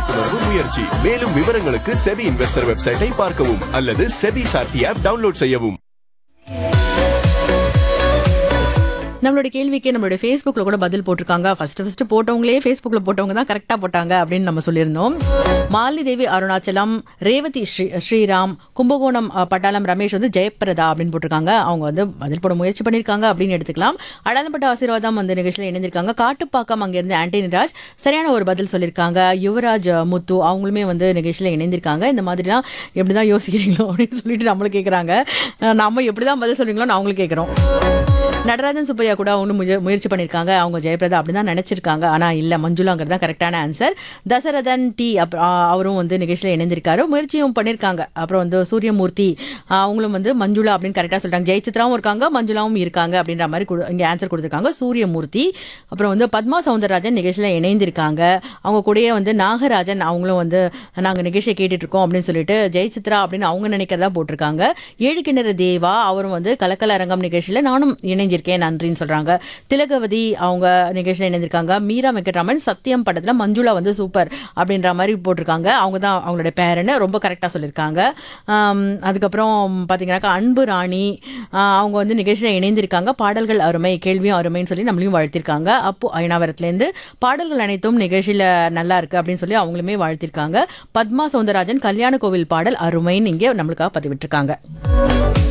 விழிப்புணர்வு முயற்சி மேலும் விவரங்களுக்கு செபி இன்வெஸ்டர் வெப்சைட்டை பார்க்கவும் அல்லது செபி சார்த்தி ஆப் டவுன்லோட் செய்யவும் நம்மளோட கேள்விக்கு நம்மளோட ஃபேஸ்புக்ல கூட பதில் போட்டிருக்காங்க ஃபர்ஸ்ட் ஃபர்ஸ்ட் போட்டவங்களே ஃபேஸ்புக்ல போட்டவங்க தான் கரெக்டா போட்டாங்க அப்படின்னு நம்ம சொல்லியிருந்தோம் மாலினி தேவி அருணாச்சலம் ரேவதி ஸ்ரீ ஸ்ரீராம் கும்பகோணம் அஹ், பட்டாளம் ரமேஷ் வந்து ஜெயப்பிரதா அப்படின்னு போட்டிருக்காங்க அவங்க வந்து பதில் போட முயற்சி பண்ணியிருக்காங்க அப்படின்னு எடுத்துக்கலாம் அடாலப்பட்ட ஆசீர்வாதம் அந்த நிகழ்ச்சியில் இணைந்திருக்காங்க காட்டுப்பாக்கம் அங்கிருந்து ஆண்டனி ராஜ் சரியான ஒரு பதில் சொல்லியிருக்காங்க யுவராஜ் அஹ், முத்து அவங்களுமே வந்து நிகழ்ச்சியில் இணைந்திருக்காங்க இந்த மாதிரிலாம் எப்படி தான் யோசிக்கிறீங்களோ அப்படின்னு சொல்லிட்டு நம்மளும் கேட்குறாங்க நம்ம எப்படி தான் பதில் சொல்றீங்களோ நான் அவங்களுக்கு கேட்குறோம் நடராஜன் சுப்பையா கூட ஒன்றும் முயற்சி பண்ணியிருக்காங்க அவங்க ஜெயபிரதா அப்படி தான் நினச்சிருக்காங்க ஆனால் இல்லை மஞ்சுளாங்கிறது தான் கரெக்டான ஆன்சர் தசரதன் டி அப் ஆ, அவரும் வந்து நிகழ்ச்சியில் இணைந்திருக்காரு முயற்சியும் பண்ணியிருக்காங்க அப்புறம் வந்து சூரியமூர்த்தி ஆ, அவங்களும் வந்து மஞ்சுளா அப்படின்னு கரெக்டாக சொல்லிட்டாங்க ஜெயசித்ராவும் இருக்காங்க மஞ்சுளாவும் இருக்காங்க அப்படின்ற மாதிரி கொடு- இங்கே ஆன்சர் கொடுத்துருக்காங்க சூரியமூர்த்தி அப்புறம் வந்து பத்மா சவுந்தரராஜன் நிகழ்ச்சியில் இணைந்திருக்காங்க அவங்க கூடயே வந்து நாகராஜன் அவங்களும் வந்து நாங்கள் நிகழ்ச்சியை கேட்டுட்டு இருக்கோம் அப்படின்னு சொல்லிட்டு ஜெயசித்ரா அப்படின்னு அவங்க நினைக்கிறதா போட்டிருக்காங்க ஏழு கிணறு தேவா அவரும் வந்து கலக்கல அரங்கம் நிகழ்ச்சியில் நானும் இணைஞ்சிருக்கேன் நன்றின்னு சொல்றாங்க திலகவதி அவங்க நிகழ்ச்சியில் இணைந்திருக்காங்க மீரா வெங்கட்ராமன் சத்தியம் படத்துல மஞ்சுளா வந்து சூப்பர் அப்படின்ற மாதிரி போட்டிருக்காங்க அவங்க தான் அவங்களோட பேரன்னு ரொம்ப கரெக்டாக சொல்லியிருக்காங்க ஆம், அதுக்கப்புறம் பார்த்தீங்கன்னாக்கா அன்பு ராணி ஆ, அவங்க வந்து நிகழ்ச்சியில் இணைந்திருக்காங்க பாடல்கள் அருமை கேள்வியும் அருமைன்னு சொல்லி நம்மளையும் வாழ்த்திருக்காங்க அப்போ அயனாவரத்துலேருந்து பாடல்கள் அனைத்தும் நிகழ்ச்சியில் நல்லா இருக்கு அப்படின்னு சொல்லி அவங்களுமே வாழ்த்திருக்காங்க பத்மா சவுந்தரராஜன் கல்யாண கோவில் பாடல் அருமைன்னு இங்கே நம்மளுக்காக பதிவிட்டிருக்காங்க